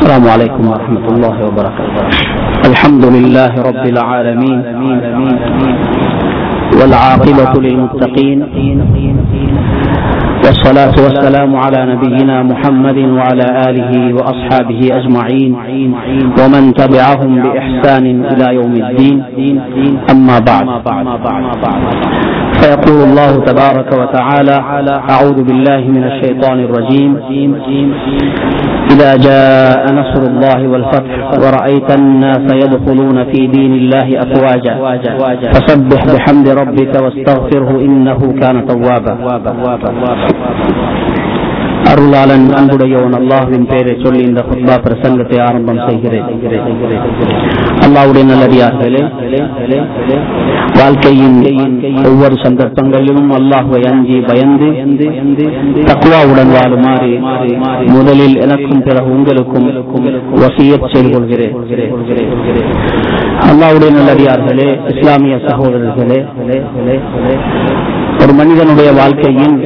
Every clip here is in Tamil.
السلام عليكم ورحمة الله وبركاته الحمد لله رب العالمين والعاقبة للمتقين والصلاة والسلام على نبينا محمد وعلى آله وأصحابه أجمعين ومن تبعهم بإحسان إلى يوم الدين أما بعد فيقول الله تبارك وتعالى أعوذ بالله من الشيطان الرجيم إذا جاء نصر الله والفتح ورأيت الناس يدخلون في دين الله أفواجا فسبح بحمد ربك واستغفره إنه كان توابا அருளாளன் அன்புடையவன் அல்லாஹுவின் பெயரை சொல்லி இந்த குத்பா பிரசங்கத்தை ஆரம்பம் செய்கிறேன் அல்லாவுடைய நல்லடியார்களே வாழ்க்கையின் ஒவ்வொரு சந்தர்ப்பங்களிலும் அல்லாஹுவை அஞ்சி பயந்து தக்குவாவுடன் வாழுமாறு முதலில் எனக்கும் பிறகு உங்களுக்கும் வசியத் செய்து கொள்கிறேன் அல்லாவுடைய நல்லடியார்களே இஸ்லாமிய சகோதரர்களே ஒரு மனிதனுடைய வாழ்க்கையின்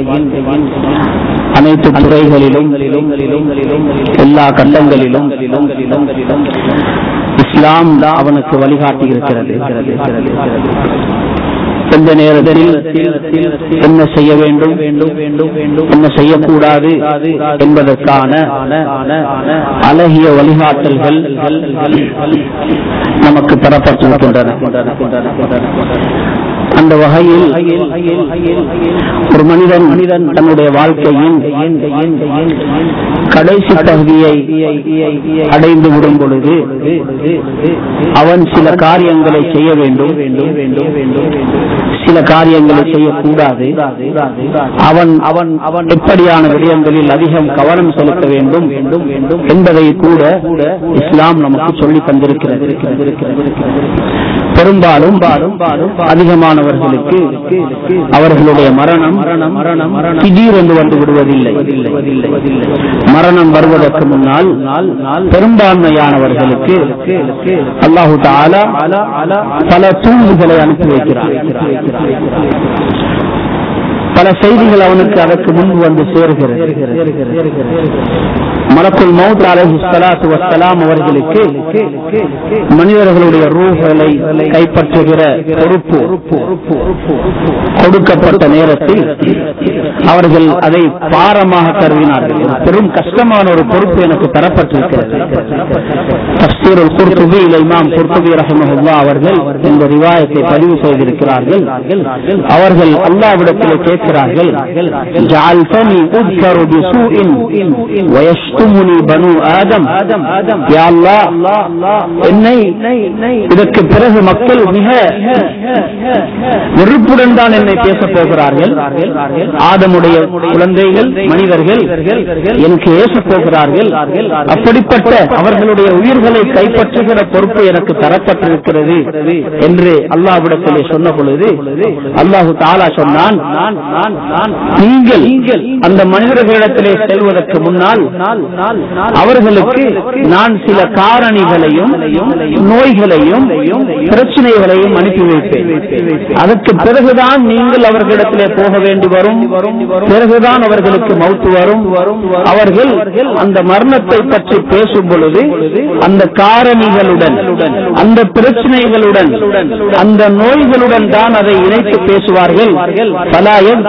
அனைத்து துறைகளிலும் எல்லா கட்டங்களிலும் இஸ்லாம் அவனுக்கு வழிகாட்டி இருக்கிறது எந்த நேரத்தில் என்ன செய்ய வேண்டும் என்ன செய்யக்கூடாது என்பதற்கான அழகிய வழிகாட்டல்கள் நமக்கு தரப்பட்டிருக்கின்றன அந்த வகையில் ஒரு மனிதன் மனிதன் தன்னுடைய வாழ்க்கையின் கடைசி பகுதியை அடைந்து விடும் பொழுது அவன் சில காரியங்களை செய்ய வேண்டும் சில காரியங்களை செய்யக்கூடாது அவன் அவன் அவன் எப்படியான விடயங்களில் அதிகம் கவனம் செலுத்த வேண்டும் என்பதை கூட இஸ்லாம் நமக்கு சொல்லி தந்திருக்கிறது பெரும்பாலும் அதிகமானவர்களுக்கு அவர்களுடைய மரணம் திடீரென்று வந்து விடுவதில்லை மரணம் வருவதற்கு முன்னால் பெரும்பான்மையானவர்களுக்கு அல்லாஹு தாலா பல தூண்டுகளை அனுப்பி வைக்கிறார் பல செய்திகள் அவனுக்கு அதற்கு முன்பு வந்து சேர்கிறது மலக்குள் மவுத் அலஹி சலாத்து வசலாம் அவர்களுக்கு மனிதர்களுடைய ரூகளை கைப்பற்றுகிற பொறுப்பு கொடுக்கப்பட்ட நேரத்தில் அவர்கள் அதை பாரமாக கருவினார்கள் பெரும் கஷ்டமான ஒரு பொறுப்பு எனக்கு தரப்பட்டிருக்கிறது தப்சீருல் குர்துபி இமாம் குர்துபி ரஹமஹுல்லா அவர்கள் இந்த ரிவாயத்தை பதிவு செய்திருக்கிறார்கள் அவர்கள் அல்லாவிடத்தில் கேட்கிறார்கள் ஜால்தனி உத்கரு பிசூஇன் வயஸ்துமுனி பனு ஆதம் யா அல்லாஹ் என்னை இதற்கு பிறகு மக்கள் மிக வெறுப்புடன் தான் என்னை பேச போகிறார்கள் ஆதமுடைய குழந்தைகள் மனிதர்கள் எனக்கு ஏச போகிறார்கள் அப்படிப்பட்ட அவர்களுடைய உயிர்களை கைப்பற்றுகிற பொறுப்பு எனக்கு தரப்பட்டிருக்கிறது என்று அல்லாஹ்விடத்திலே சொன்ன பொழுது அல்லாஹு தாலா சொன்னான் நீங்கள் அந்த மனிதர்களிடத்திலே செல்வதற்கு முன்னால் அவர்களுக்கு நான் சில காரணிகளையும் நோய்களையும் பிரச்சனைகளையும் அனுப்பி வைப்பேன் அதற்கு பிறகுதான் நீங்கள் அவர்களிடத்திலே போக வேண்டி வரும் பிறகுதான் அவர்களுக்கு மௌத்து வரும் அவர்கள் அந்த மரணத்தை பற்றி பேசும் பொழுது அந்த காரணிகளுடன் அந்த பிரச்சனைகளுடன் அந்த நோய்களுடன் தான் அதை இணைத்து பேசுவார்கள் பல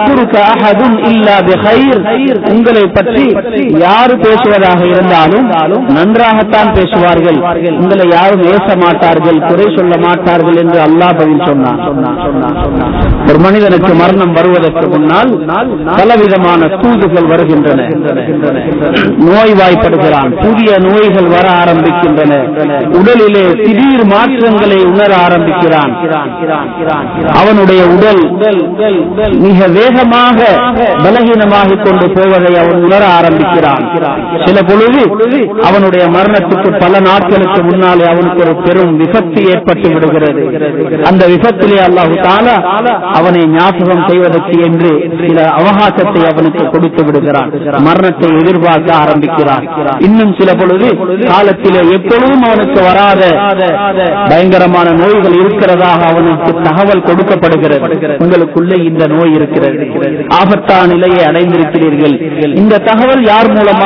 உங்களை பற்றி யாரு பேசுவதாக இருந்தாலும் நன்றாகத்தான் பேசுவார்கள் உங்களை யாரும் ஏச மாட்டார்கள் குறை சொல்ல மாட்டார்கள் என்று அல்லாஹ் பதில் சொன்னான் ஒரு மனிதனுக்கு மரணம் வருவதற்கு முன்னால் பலவிதமான தூதுகள் வருகின்றன நோய்வாய்ப்படுகிறான் புதிய நோய்கள் வர ஆரம்பிக்கின்றன உடலிலே திடீர் மாற்றங்களை உணர ஆரம்பிக்கிறான் அவனுடைய உடல் மிக வேகமாக பலகீனமாகிக் கொண்டு போவதை அவன் உணர ஆரம்பிக்கிறான் சில பொழுது அவனுடைய மரணத்துக்கு பல நாட்களுக்கு முன்னாலே அவனுக்கு ஒரு பெரும் விபத்து ஏற்பட்டு விடுகிறது அந்த விபத்திலே அல்லாஹு தாலா அவனை ஞாபகம் செய்வதற்கு என்று சில அவகாசத்தை அவனுக்கு கொடுத்து விடுகிறான் மரணத்தை எதிர்பார்க்க ஆரம்பிக்கிறான் இன்னும் சில பொழுது காலத்திலே எப்பொழுதும் அவனுக்கு வராத பயங்கரமான நோய்கள் இருக்கிறதாக அவனுக்கு தகவல் கொடுக்கப்படுகிறது உங்களுக்குள்ளே இந்த நோய் இருக்கிறது ஆபத்தான நிலையை அடைந்திருக்கிறீர்கள் இந்த தகவல் யார் மூலமாகவோ அவர்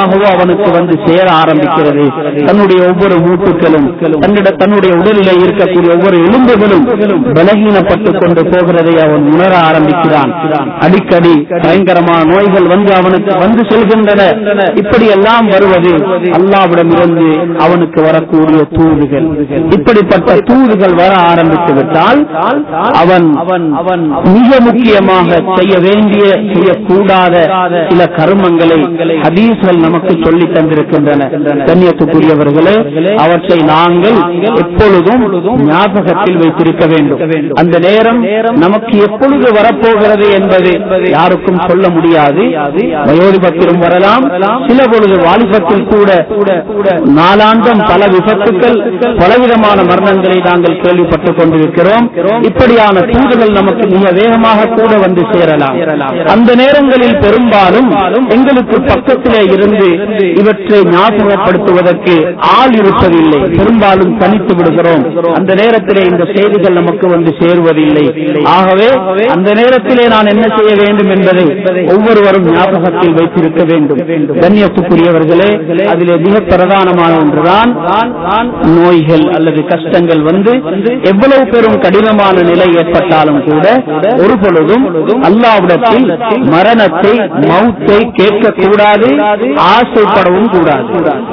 அவனுக்கு வந்து சேர ஆரம்பிக்கிறது தன்னுடைய ஒவ்வொரு மூட்டுகளும் தன்னிட தன்னுடைய உடலிலே இருக்கக்கூடிய ஒவ்வொரு எலும்புகளும் பலகீனப்பட்டுக் கொண்டு போகிறதை அவன் உணர ஆரம்பிக்கிறான் அடிக்கடி பயங்கரமான நோய்கள் வந்து அவனுக்கு வந்து செல்கின்றன இப்படி எல்லாம் வருவது அல்லாவிடமிருந்து அவனுக்கு வரக்கூடிய தூதுகள் இப்படிப்பட்ட தூதுகள் வர ஆரம்பித்து விட்டால் அவன் அவன் அவன் மிக முக்கியமாக செய்ய வேண்டிய செய்யக்கூடாத சில கர்மங்களை ஹதீஸ்கள் நமக்கு சொல்லி தந்திருக்கின்றன கண்ணியத்துக்குரியவர்களே அவற்றை நாங்கள் எப்பொழுதும் ஞாபகத்தில் வைத்திருக்க வேண்டும் அந்த நேரம் நமக்கு எப்பொழுது வரப்போகிறது என்பது யாருக்கும் சொல்ல முடியாது வயோதிபத்திலும் வரலாம் சில பொழுது வாலிபத்தில் கூட நாளாந்தம் பல விபத்துக்கள் பலவிதமான மரணங்களை நாங்கள் கேள்விப்பட்டுக் கொண்டிருக்கிறோம் இப்படியான தூதுகள் நமக்கு மிக வேகமாக கூட வந்து சேரலாம் அந்த நேரங்களில் பெரும்பாலும் எங்களுக்கு பக்கத்திலே இருந்து இவற்றை ஞாபகப்படுத்துவதற்கு ஆள் இருப்பதில்லை பெரும்பாலும் தனித்து விடுகிறோம் அந்த நேரத்திலே இந்த செய்திகள் நமக்கு வந்து சேருவதில்லை ஆகவே அந்த நேரத்திலே நான் என்ன செய்ய வேண்டும் என்பதை ஒவ்வொருவரும் ஞாபகத்தில் வைத்திருக்க வேண்டும் கண்ணியத்துக்குரியவர்களே அதிலே மிக பிரதானமான ஒன்றுதான் நோய்கள் அல்லது கஷ்டங்கள் வந்து எவ்வளவு பெரும் கடினமான நிலை ஏற்பட்டாலும் கூட ஒரு பொழுதும் அல்லாவிடத்தில் மரணத்தை மௌத்தை கேட்கக்கூடாது ஆசைப்படவும் கூடாது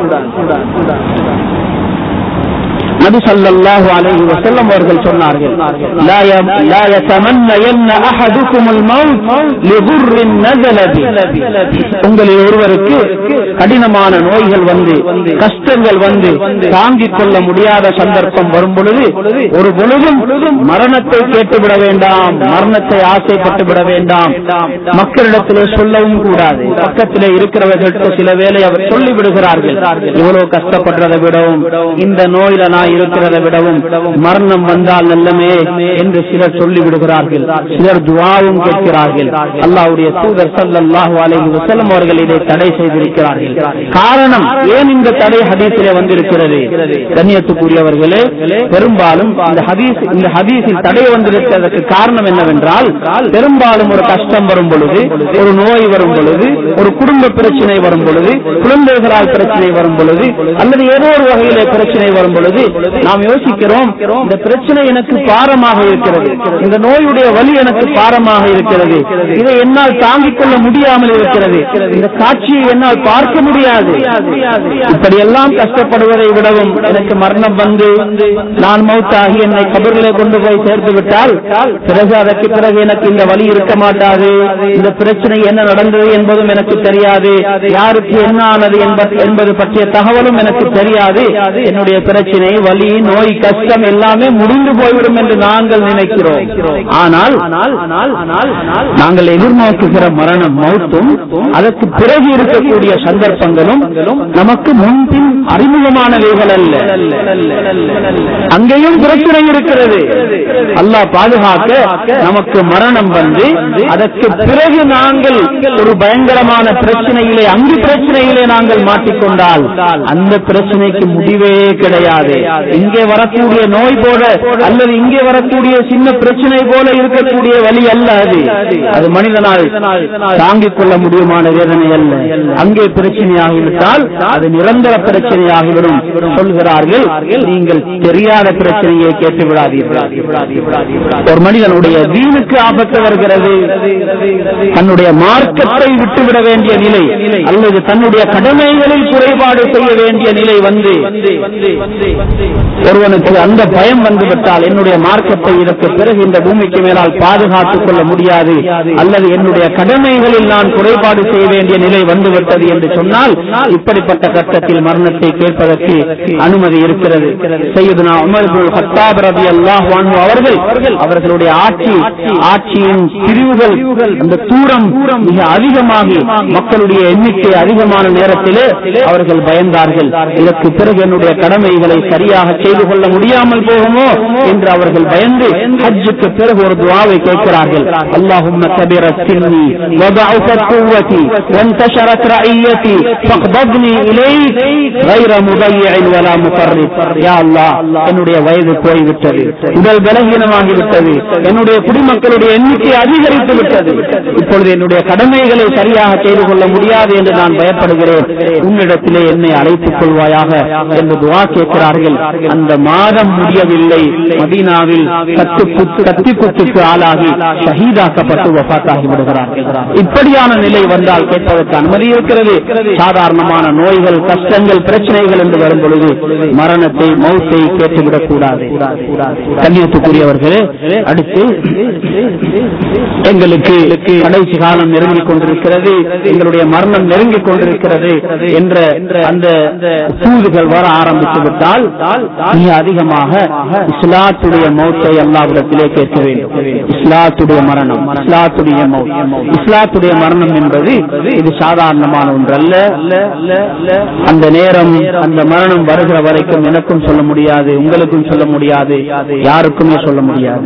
நபி ஸல்லல்லாஹு அலைஹி வஸல்லம் அவர்கள் சொன்னார்கள் லா ய- லா யதமன்னயன்ன அஹதுகுமுல் மௌத் லிதுர்ரின் நஸல பி உங்களில் ஒருவருக்கு கடினமான நோய்கள் வந்து கஷ்டங்கள் வந்து தாங்கிக் கொள்ள முடியாத சந்தர்ப்பம் வரும் பொழுது ஒரு பொழுதும் மரணத்தை கேட்டுவிட வேண்டாம் மரணத்தை ஆசைப்பட்டு விட வேண்டாம் மக்களிடத்திலே சொல்லவும் கூடாது பக்கத்திலே இருக்கிறவர்களுக்கு சில வேளை அவர் சொல்லி விடுகிறார்கள் இவ்வளவு கஷ்டப்படுறதை விடவும் இந்த நோயில நான் இருக்கிறதை விடவும் மரணம் வந்தால் நல்லமே என்று சிலர் சொல்லி விடுகிறார்கள் சிலர் துவாவும் கேட்கிறார்கள் அல்லாஹ்வுடைய தூதர் ஸல்லல்லாஹு அலைஹி வஸல்லம் அவர்கள் இதை தடை செய்திருக்கிறார்கள் காரணம் ஏன் இந்த தடை ஹதீஸிலே வந்திருக்கிறது கண்ணியத்துக்குரியவர்களே பெரும்பாலும் இந்த ஹதீஸ் இந்த ஹதீஸில் தடை வந்திருக்கிறதுக்கு காரணம் என்னவென்றால் பெரும்பாலும் ஒரு கஷ்டம் வரும் பொழுது ஒரு நோய் வரும் பொழுது ஒரு குடும்ப பிரச்சனை வரும் பொழுது குழந்தைகளால் பிரச்சனை வரும் பொழுது அல்லது ஏதோ ஒரு வகையிலே பிரச்சனை வரும் பொழுது நாம் யோசிக்கிறோம் இந்த பிரச்சனை எனக்கு பாரமாக இருக்கிறது இந்த நோயுடைய வலி எனக்கு பாரமாக இருக்கிறது இதை என்னால் தாங்கிக் கொள்ள முடியாமல் இருக்கிறது இந்த காட்சியை என்னால் பார்க்க முடியாது இப்படியெல்லாம் கஷ்டப்படுவதை விடவும் எனக்கு மரணம் வந்து நான் மௌத்தாகி என்னை கபரிலே கொண்டு போய் சேர்த்து விட்டால் பிறகு அதற்கு பிறகு எனக்கு இந்த வலி இருக்க மாட்டாது இந்த பிரச்சனை என்ன நடந்தது என்பதும் எனக்கு தெரியாது யாருக்கு என்ன ஆனது என்ப- என்பது பற்றிய தகவலும் எனக்கு தெரியாது என்னுடைய பிரச்சனை வலி நோய் கஷ்டம் எல்லாமே முடிந்து போய்விடும் என்று நாங்கள் நினைக்கிறோம் ஆனால் நாங்கள் எதிர்நோக்குகிற மரணம் மௌத்தும் அதற்கு பிறகு இருக்கக்கூடிய சந்தர்ப்பங்களும் நமக்கு முன்பின் அறிமுகமானவைகள் அல்ல அங்கேயும் பிரச்சனை இருக்கிறது அல்லாஹ் பாதுகாக்க நமக்கு மரணம் வந்து அதற்கு பிறகு நாங்கள் ஒரு பயங்கரமான பிரச்சனையிலே அங்கு பிரச்சனையிலே நாங்கள் மாட்டிக்கொண்டால் அந்த பிரச்சனைக்கு முடிவே கிடையாது இங்கே வரக்கூடிய நோய் போல அல்லது இங்கே வரக்கூடிய சின்ன பிரச்சனை போல இருக்கக்கூடிய வழி அல்ல அது அது மனிதனால் தாங்கிக் கொள்ள முடியுமான வேதனை அல்ல அங்கே பிரச்சனையாகிவிட்டால் அது நிரந்தர பிரச்சனையாகிவிடும் சொல்கிறார்கள் நீங்கள் தெரியாத பிரச்சனையை கேட்டு விடாதீர்கள் ஒரு மனிதனுடைய வீணுக்கு ஆபத்து வருகிறது தன்னுடைய மார்க்கத்தை விட்டுவிட வேண்டிய நிலை அல்லது தன்னுடைய கடமைகளில் குறைபாடு செய்ய வேண்டிய நிலை வந்து ஒருவனுக்கு அந்த பயம் வந்துவிட்டால் என்னுடைய மார்க்கத்தை இதற்கு பிறகு இந்த பூமிக்கு மேலால் பாதுகாத்துக் கொள்ள முடியாது அல்லது என்னுடைய கடமைகளில் நான் குறைபாடு செய்ய வேண்டிய நிலை வந்துவிட்டது என்று சொன்னால் இப்படிப்பட்ட கட்டத்தில் மரணத்தை கேட்பதற்கு அனுமதி இருக்கிறது செய்யுதுனா உமர் இப்னுல் கத்தாப் ரலியல்லாஹு அன்ஹு அவர்கள் அவர்களுடைய ஆட்சி ஆட்சியின் பிரிவுகள் அந்த தூரம் மிக அதிகமாகி மக்களுடைய எண்ணிக்கை அதிகமான நேரத்திலே அவர்கள் பயந்தார்கள் இதற்கு பிறகு என்னுடைய கடமைகளை சரியாக செய்து கொள்ள முடியாமல் போகுமோ என்று அவர்கள் பயந்து ஹஜ்ஜுக்கு பிறகு ஒரு துவாவை கேட்கிறார்கள் அல்லாஹும்ம கபிர சின்னி وضعفت قوتي وانتشرت رعيتي فاقبضني إليك غير مضيع ولا مفرط يا الله என்னுடைய வயது போய்விட்டது உடல் பலகீனமாகிவிட்டது என்னுடைய குடிமக்களுடைய எண்ணிக்கை அதிகரித்து விட்டது இப்பொழுது என்னுடைய கடமைகளை சரியாக செய்து கொள்ள முடியாது என்று நான் பயப்படுகிறேன் உன்னிடத்திலே என்னை அழைத்துக் கொள்வாயாக என்று துவா கேட்கிறார்கள் அந்த மாதம் முடியவில்லை மதீனாவில் கத்து கத்தி குத்துக்கு ஆளாகி ஷஹீதாக்கப்பட்டு வஃபாத்தாகி விடுகிறார்கள் இப்படியான நிலை வந்தால் கேட்பதற்கு அனுமதி இருக்கிறது சாதாரணமான நோய்கள் கஷ்டங்கள் பிரச்சனைகள் என்று வரும் பொழுது மரணத்தை மௌத்தை கேட்டுவிடக் கூடாது கண்ணியத்துக்குரியவர்களே அடுத்து எங்களுக்கு கடைசி காலம் நெருங்கிக் கொண்டிருக்கிறது எங்களுடைய மரணம் நெருங்கிக் கொண்டிருக்கிறது என்ற அந்த தூதுகள் வர ஆரம்பித்து விட்டால் மிக அதிகமாக இஸ்லாத்துடைய மௌத்தை அல்லாவிடத்திலே கேட்க வேண்டும் இஸ்லாத்துடைய மரணம் இஸ்லாத்துடைய மௌத் இஸ்லாத்துடைய மரணம் என்பது இது சாதாரணமான ஒன்றல்ல அந்த நேரம் அந்த மரணம் வருகிற வரைக்கும் எனக்கும் சொல்ல முடியாது உங்களுக்கும் சொல்ல முடியாது யாருக்குமே சொல்ல முடியாது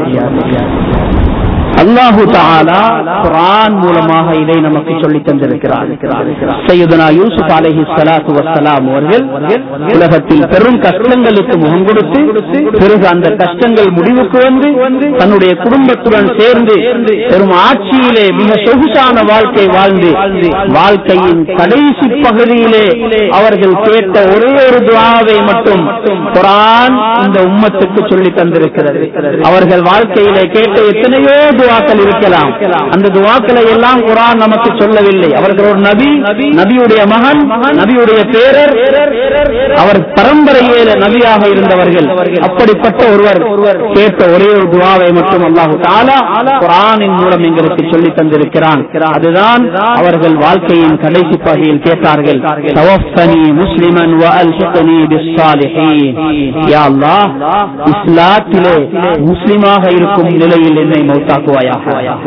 அல்லாஹு தாலா குரான் மூலமாக இதை நமக்கு சொல்லி தந்திருக்கிறார் சையதுனா யூசுப் அலஹி சலாத்து வசலாம் அவர்கள் உலகத்தில் பெரும் கஷ்டங்களுக்கு முகம் கொடுத்து பிறகு அந்த கஷ்டங்கள் முடிவுக்கு வந்து தன்னுடைய குடும்பத்துடன் சேர்ந்து பெரும் ஆட்சியிலே மிக சொகுசான வாழ்க்கை வாழ்ந்து வாழ்க்கையின் கடைசி பகுதியிலே அவர்கள் கேட்ட ஒரே ஒரு துவாவை மட்டும் குரான் இந்த உம்மத்துக்கு சொல்லி தந்திருக்கிறது அவர்கள் வாழ்க்கையிலே கேட்ட எத்தனையோ துவாக்கள் இருக்கலாம் அந்த துவாக்களை எல்லாம் குரான் நமக்கு சொல்லவில்லை அவர்கள் ஒரு நபி நபியுடைய மகன் நபியுடைய பேரர் அவர் பரம்பரையில நபியாக இருந்தவர்கள் அப்படிப்பட்ட ஒருவர் கேட்ட ஒரே ஒரு துவாவை மட்டும் அல்லாஹு தாலா குரானின் மூலம் எங்களுக்கு சொல்லி தந்திருக்கிறான் அதுதான் அவர்கள் வாழ்க்கையின் கடைசி பகுதியில் கேட்டார்கள் தவஃபனி முஸ்லிமன் வஅல்ஹிக்னி பிஸ்ஸாலிஹீன் யா அல்லாஹ் இஸ்லாத்திலே முஸ்லிமாக இருக்கும் நிலையில் என்னை மௌத்தாக்குவாயாக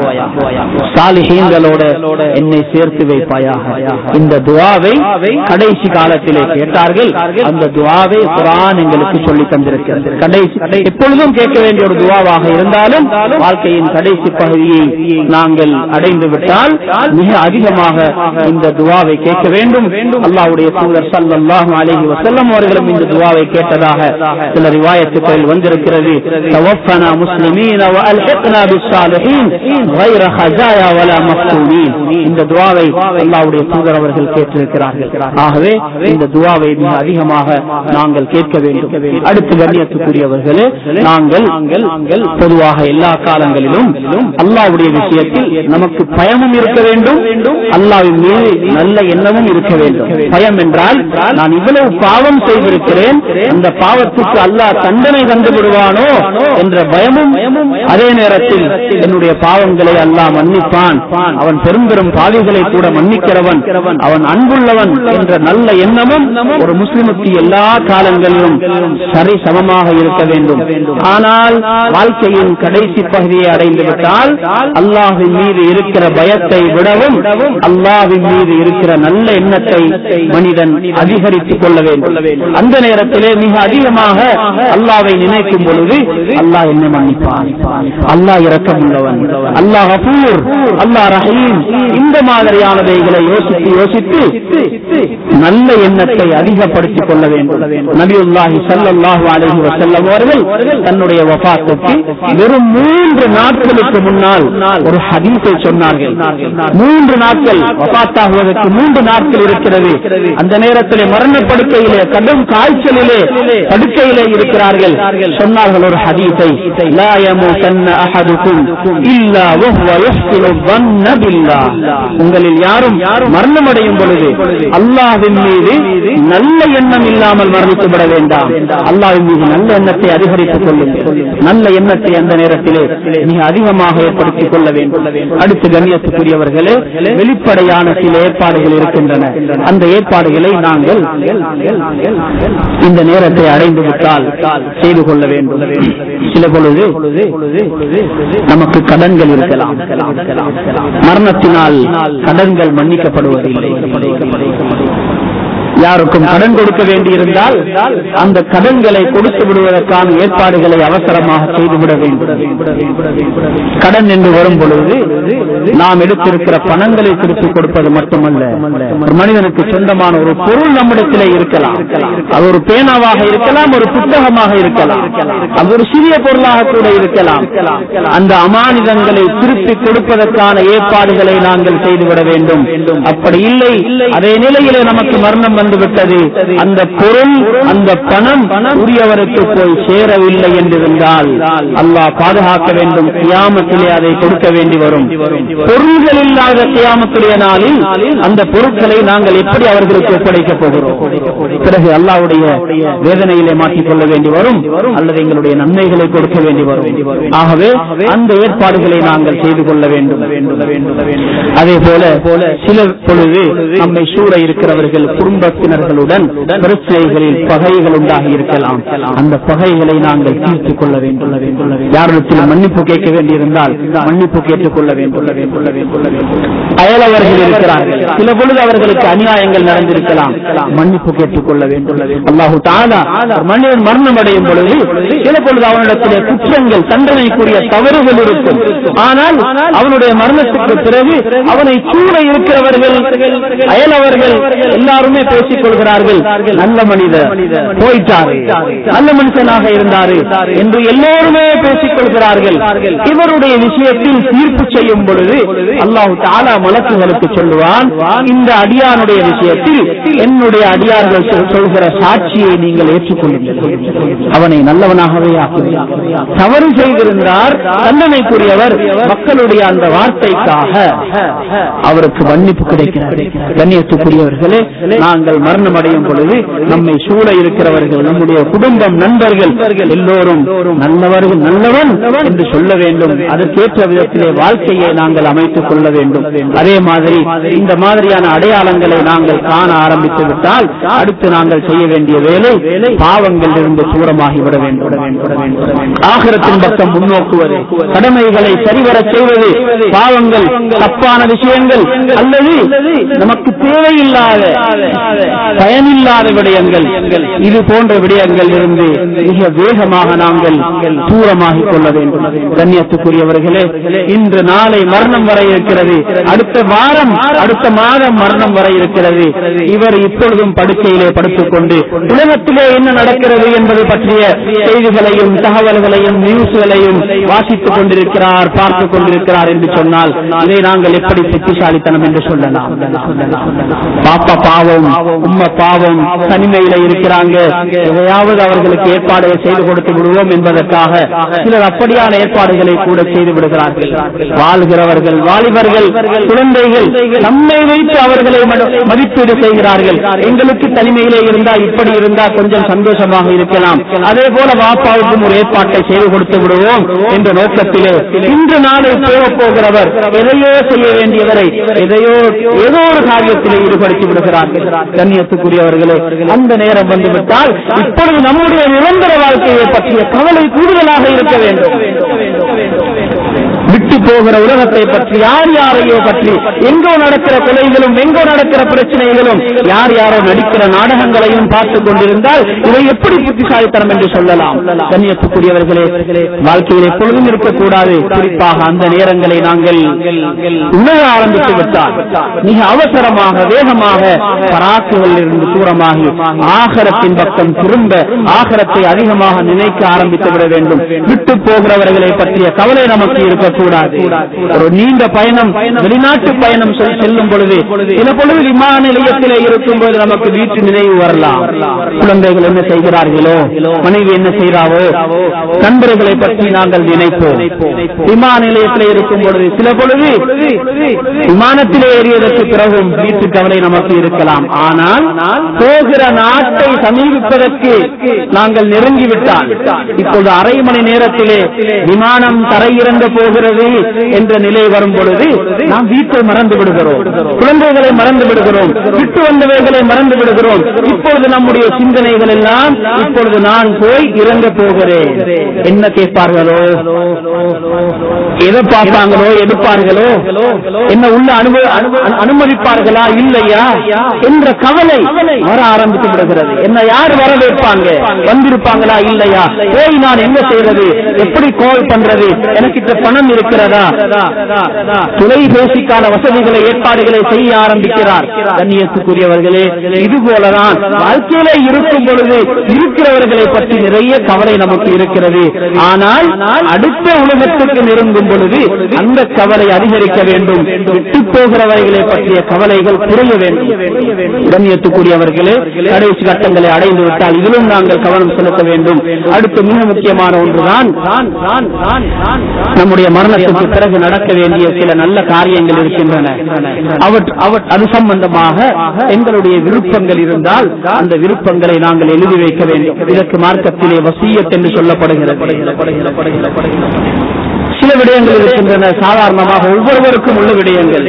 சாலிஹீன்களோட என்னை சேர்த்து வைப்பாயாக இந்த துவாவை கடைசி காலத்திலே கேட்டார்கள் அந்த துவாவை குரான் எங்களுக்கு சொல்லி தந்திருக்கிறது கடைசி எப்பொழுதும் கேட்க வேண்டிய ஒரு துவாவாக இருந்தாலும் வாழ்க்கையின் கடைசி பகுதியை நாங்கள் அடைந்து விட்டால் மிக அதிகமாக இந்த துவாவை கேட்க வேண்டும் அல்லாவுடைய தூதர் சல்லாஹு அலஹி வசல்லம் அவர்களும் இந்த துவாவை கேட்டதாக சில ரிவாயத்துக்களில் வந்திருக்கிறது توفنا مسلمين والحقنا بالصالحين غير خزايا ولا مفتونين இந்த துவாவை அல்லாவுடைய தூதர் அவர்கள் கேட்டிருக்கிறார்கள் ஆகவே இந்த துவாவை மிக அதிகமாக நாங்கள் கேட்க வேண்டும் அடுத்து கண்ணியத்துக்குரியவர்களே நாங்கள் பொதுவாக எல்லா காலங்களிலும் அல்லாவுடைய விஷயத்தில் நமக்கு பயமும் இருக்க வேண்டும் அல்லாவின் மீது நல்ல எண்ணமும் இருக்க வேண்டும் பயம் என்றால் நான் இவ்வளவு பாவம் செய்திருக்கிறேன் அந்த பாவத்துக்கு அல்லாஹ் தண்டனை தந்து விடுவானோ என்ற பயமும் அதே நேரத்தில் என்னுடைய பாவங்களை அல்லாஹ் மன்னிப்பான் அவன் பெரும் பெரும் பாவிகளை கூட மன்னிக்கிறவன் அவன் அன்புள்ளவன் என்ற நல்ல எண்ணமும் ஒரு முஸ்லிமுக்கு எல்லா காலங்களிலும் சரி சமமாக இருக்க வேண்டும் ஆனால் வாழ்க்கையின் கடைசி பகுதியை அடைந்து விட்டால் அல்லாஹின் மீது இருக்கிற பயத்தை விடவும் அல்லாஹின் மீது இருக்கிற நல்ல எண்ணத்தை மனிதன் அதிகரித்துக் கொள்ள வேண்டும் அந்த நேரத்திலே மிக அதிகமாக அல்லாவை நினைக்கும் பொழுது அல்லாஹ் என்ன மன்னிப்பான் அல்லாஹ் இரக்கம் உள்ளவன் அல்லாஹ் அபூர் அல்லாஹ் ரஹீம் இந்த மாதிரியானவைகளை யோசித்து யோசித்து நல்ல எண்ணத்தை அதிகப்படுத்திக் கொள்ள வேண்டும் நபியுல்லாஹி சல்லாஹு அலஹி வசல்லம் அவர்கள் தன்னுடைய வபாத்துக்கு வெறும் மூன்று நாட்களுக்கு முன்னால் ஒரு ஹதீஸை சொன்னார்கள் மூன்று நாட்கள் வபாத்தாகுவதற்கு மூன்று நாட்கள் இருக்கிறது அந்த நேரத்திலே மரணப்படுக்கையிலே கடும் காய்ச்சலிலே படுக்கையிலே இருக்கிறார்கள் சொன்னார்கள் ஒரு ஹதீஸை லா யமூதன்ன அஹதுக்கும் இல்லா வஹுவ யஹ்சினு ظن பில்லாஹ் உங்களில் யாரும் மரணம் அடையும் பொழுது அல்லாஹ்வின் மீது நல்ல எண்ணம் இல்லாமல் மரணித்து விட வேண்டாம் அல்லாஹ்வின் மீது நல்ல எண்ணத்தை அதிகரித்துக் கொள்ளுங்கள் நல்ல எண்ணத்தை அந்த நேரத்திலே மிக அதிகமாக ஏற்படுத்திக் கொள்ள வேண்டும் அடுத்து கண்ணியத்துக்குரியவர்களே வெளிப்படையான சில ஏற்பாடுகள் இருக்கின்றன அந்த ஏற்பாடுகளை நாங்கள் இந்த நேரத்தை அடைந்து விட்டால் செய்து கொள்ள வேண்டும் சில பொழுது நமக்கு கடன்கள் இருக்கலாம் மரணத்தினால் கடன்கள் மன்னிக்கப்படுவதில்லை யாருக்கும் கடன் கொடுக்க வேண்டியிருந்தால் அந்த கடன்களை கொடுத்து விடுவதற்கான ஏற்பாடுகளை அவசரமாக செய்துவிட வேண்டும் கடன் என்று வரும் பொழுது நாம் எடுத்திருக்கிற பணங்களை திருப்பிக் கொடுப்பது மட்டுமல்ல ஒரு மனிதனுக்கு சொந்தமான ஒரு பொருள் நம்மிடத்திலே இருக்கலாம் அது ஒரு பேனாவாக இருக்கலாம் ஒரு புத்தகமாக இருக்கலாம் அது ஒரு சிறிய பொருளாக கூட இருக்கலாம் அந்த அமானிதங்களை திருப்பி கொடுப்பதற்கான ஏற்பாடுகளை நாங்கள் செய்துவிட வேண்டும் அப்படி இல்லை அதே நிலையிலே நமக்கு மரணம் வந்துவிட்டது அந்த பொருள் அந்த பணம் உரியவருக்கு போய் சேரவில்லை என்றிருந்தால் அல்லாஹ் பாதுகாக்க வேண்டும் கியாமத்திலே அதை கொடுக்க வேண்டி வரும் பொருள்கள் இல்லாத கியாமத்துடைய நாளில் அந்த பொருட்களை நாங்கள் எப்படி அவர்களுக்கு ஒப்படைக்கப் போகிறோம் பிறகு அல்லாவுடைய வேதனையிலே மாற்றிக் கொள்ள வேண்டி வரும் அல்லது எங்களுடைய நன்மைகளை கொடுக்க வேண்டி வரும் ஆகவே அந்த ஏற்பாடுகளை நாங்கள் செய்து கொள்ள வேண்டும் அதே போல சில பொழுது நம்மை சூழ இருக்கிறவர்கள் குடும்பத்தினர்களுடன் பிரச்சனைகளில் பகைகள் உண்டாகி இருக்கலாம் அந்த பகைகளை நாங்கள் தீர்த்துக் கொள்ள வேண்டும் யாரிடத்தில் மன்னிப்பு கேட்க வேண்டியிருந்தால் மன்னிப்பு கேட்டுக் கொள்ள வேண்டும் அயலவர்கள் இருக்கிறார்கள் சில பொழுது அவர்களுக்கு அநியாயங்கள் நடந்திருக்கலாம் மன்னிப்பு கேட்டுக் கொள்ள வேண்டும் அல்லாஹு தாலா ஒரு மனிதன் மரணம் அடையும் பொழுது சில பொழுது அவனிடத்திலே குற்றங்கள் தண்டனைக்குரிய தவறுகள் இருக்கும் ஆனால் அவனுடைய மரணத்துக்கு பிறகு அவனை சூழ இருக்கிறவர்கள் அயலவர்கள் எல்லாருமே பேசிக் கொள்கிறார்கள் நல்ல மனிதர் போயிட்டாரு நல்ல மனுஷனாக இருந்தாரு என்று எல்லோருமே பேசிக் கொள்கிறார்கள் இவருடைய விஷயத்தில் தீர்ப்பு செய்யும் பொழுது அல்லாஹு தாலா மலக்குகளுக்கு சொல்லுவான் இந்த அடியானுடைய விஷயத்தில் என்னுடைய அடியார்கள் சொல்- சொல்கிற சாட்சியை நீங்கள் ஏற்றுக்கொள்ளுங்கள் அவனை நல்லவனாகவே ஆக்குங்கள் தவறு செய்திருந்தார் தண்டனைக்குரியவர் மக்களுடைய அந்த வார்த்தைக்காக அவருக்கு மன்னிப்பு கிடைக்கிறது கண்ணியத்துக்குரியவர்களே நாங்கள் மரணம் அடையும் பொழுது நம்மை சூழ இருக்கிறவர்கள் நம்முடைய குடும்பம் நண்பர்கள் எல்லோரும் நல்லவர்கள் நல்லவன் என்று சொல்ல வேண்டும் அதற்கேற்ற விதத்திலே வாழ்க்கையை நாங்கள் அமைத்துக் கொள்ள வேண்டும் அதே மாதிரி இந்த மாதிரியான அடையாளங்களை நாங்கள் காண ஆரம்பித்து விட்டால் அடுத்து நாங்கள் செய்ய வேண்டிய வேலை பாவங்கள் இருந்து தூரமாகி விட வேண்டும் ஆகிரத்தின் பக்கம் முன்னோக்குவது கடமைகளை சரிவரச் செய்வது பாவங்கள் தப்பான விஷயங்கள் அல்லது நமக்கு தேவையில்லாத பயனில்லாத விடயங்கள் இது போன்ற விடயங்கள் இருந்து மிக வேகமாக நாங்கள் தூரமாகிக் கொள்ள வேண்டும் கண்ணியத்துக்குரியவர்களே இன்று நாளை மரணம் வர இருக்கிறது அடுத்த வாரம் அடுத்த மாதம் மரணம் வர இருக்கிறது இவர் இப்பொழுதும் படுக்கையிலே படுத்துக் கொண்டு உலகத்திலே என்ன நடக்கிறது என்பது பற்றிய செய்திகளையும் தகவல்களையும் நியூஸ்களையும் வாசித்துக் கொண்டிருக்கிறார் பார்த்துக் கொண்டிருக்கிறார் என்று சொன்னால் இதை நாங்கள் எப்படி புத்திசாலித்தனம் என்று சொல்லலாம் பாப்பா பாவம் உம்ம பாவம் தனிமையில இருக்கிறாங்க எதையாவது அவர்களுக்கு ஏற்பாடு செய்து கொடுத்து விடுவோம் என்பதற்காக சிலர் அப்படியான ஏற்பாடுகளை கூட செய்து விடுகிறார்கள் வாழ்கிறவர்கள் வாலிபர்கள் குழந்தைகள் நம்மை வைத்து அவர்களை மத- மதிப்பீடு செய்கிறார்கள் எங்களுக்கு தனிமையிலே இருந்தா இப்படி இருந்தா கொஞ்சம் சந்தோஷமாக இருக்கலாம் அதே போல வாப்பாவுக்கும் ஒரு ஏற்பாட்டை செய்து கொடுத்து விடுவோம் என்ற நோக்கத்திலே இன்று நாளை போக போகிறவர் எதையோ செய்ய வேண்டியவரை எதையோ ஏதோ ஒரு காரியத்திலே ஈடுபடுத்தி விடுகிறார்கள் கண்ணியத்துக்குரியவர்களே அந்த நேரம் வந்துவிட்டால் இப்பொழுது நம்முடைய நிரந்தர வாழ்க்கையை பற்றிய கவலை கூடுதலாக இருக்க வேண்டும் விட்டு போகிற உலகத்தை பற்றி யார் யாரையோ பற்றி எங்கோ நடக்கிற கொலைகளும் எங்கோ நடக்கிற பிரச்சனைகளும் யார் யாரோ நடிக்கிற நாடகங்களையும் பார்த்துக் கொண்டிருந்தால் இதை எப்படி புத்திசாலித்தனம் என்று சொல்லலாம் கண்ணியத்துக்குரியவர்களே வாழ்க்கையில் எப்பொழுதும் இருக்கக்கூடாது குறிப்பாக அந்த நேரங்களை நாங்கள் உணர ஆரம்பித்து விட்டால் மிக அவசரமாக வேகமாக பராக்குகளில் இருந்து தூரமாகி ஆகரத்தின் பக்கம் திரும்ப ஆகரத்தை அதிகமாக நினைக்க ஆரம்பித்து விட வேண்டும் விட்டு போகிறவர்களை பற்றிய கவலை நமக்கு இருக்கக்கூடாது ஒரு நீண்ட பயணம் வெளிநாட்டு பயணம் செல்- செல்லும் பொழுது சில பொழுது விமான நிலையத்திலே இருக்கும் போது நமக்கு வீட்டு நினைவு வரலாம் குழந்தைகள் என்ன செய்கிறார்களோ மனைவி என்ன செய்கிறாவோ நண்பர்களை பற்றி நாங்கள் நினைப்போம் விமான நிலையத்திலே இருக்கும் பொழுது சில பொழுது விமானத்திலே ஏறியதற்கு பிறகும் வீட்டு கவலை நமக்கு இருக்கலாம் ஆனால் போகிற நாட்டை சமீபிப்பதற்கு நாங்கள் நெருங்கிவிட்டால் இப்பொழுது அரை மணி நேரத்திலே விமானம் தரையிறங்க போகிறது என்ற நிலை வரும் பொழுது நாம் வீட்டை மறந்து விடுகிறோம் குழந்தைகளை மறந்து விடுகிறோம் விட்டு வந்தவைகளை மறந்து விடுகிறோம் இப்பொழுது நம்முடைய சிந்தனைகள் எல்லாம் இப்பொழுது நான் போய் இறங்க போகிறேன் என்ன கேட்பார்களோ எதை பார்ப்பாங்களோ எடுப்பார்களோ என்ன உள்ள அனுபவ அனு- அனுமதிப்பார்களா இல்லையா என்ற கவலை வர ஆரம்பித்து விடுகிறது என்ன யார் வரவேற்பாங்க வந்திருப்பாங்களா இல்லையா போய் நான் என்ன செய்யறது எப்படி கால் பண்றது எனக்கிட்ட பணம் இருக்கிறதா தொலைபேசிக்கான வசதிகளை ஏற்பாடுகளை செய்ய ஆரம்பிக்கிறார் கண்ணியத்துக்குரியவர்களே இது போலதான் வாழ்க்கையில இருக்கும் பொழுது இருக்கிறவர்களை பற்றி நிறைய கவலை நமக்கு இருக்கிறது ஆனால் அடுத்த உலகத்துக்கு நெருங்கும் பொழுது அந்த கவலை அதிகரிக்க வேண்டும் விட்டு போகிறவர்களை பற்றிய கவலைகள் குறைய வேண்டும் கண்ணியத்துக்குரியவர்களே கடைசி கட்டங்களை அடைந்து விட்டால் இதிலும் நாங்கள் கவனம் செலுத்த வேண்டும் அடுத்து மிக முக்கியமான ஒன்றுதான் நம்முடைய மரணத்திற்கு பிறகு நடக்க வேண்டிய சில நல்ல காரியங்கள் இருக்கின்றன அவற்- அவற்- அது சம்பந்தமாக எங்களுடைய விருப்பங்கள் இருந்தால் அந்த விருப்பங்களை நாங்கள் எழுதி வைக்க வேண்டும் இதற்கு மார்க்கத்திலே வசியத் என்று சொல்லப்படுகிறது சில விடயங்கள் இருக்கின்றன சாதாரணமாக ஒவ்வொருவருக்கும் உள்ள விடயங்கள்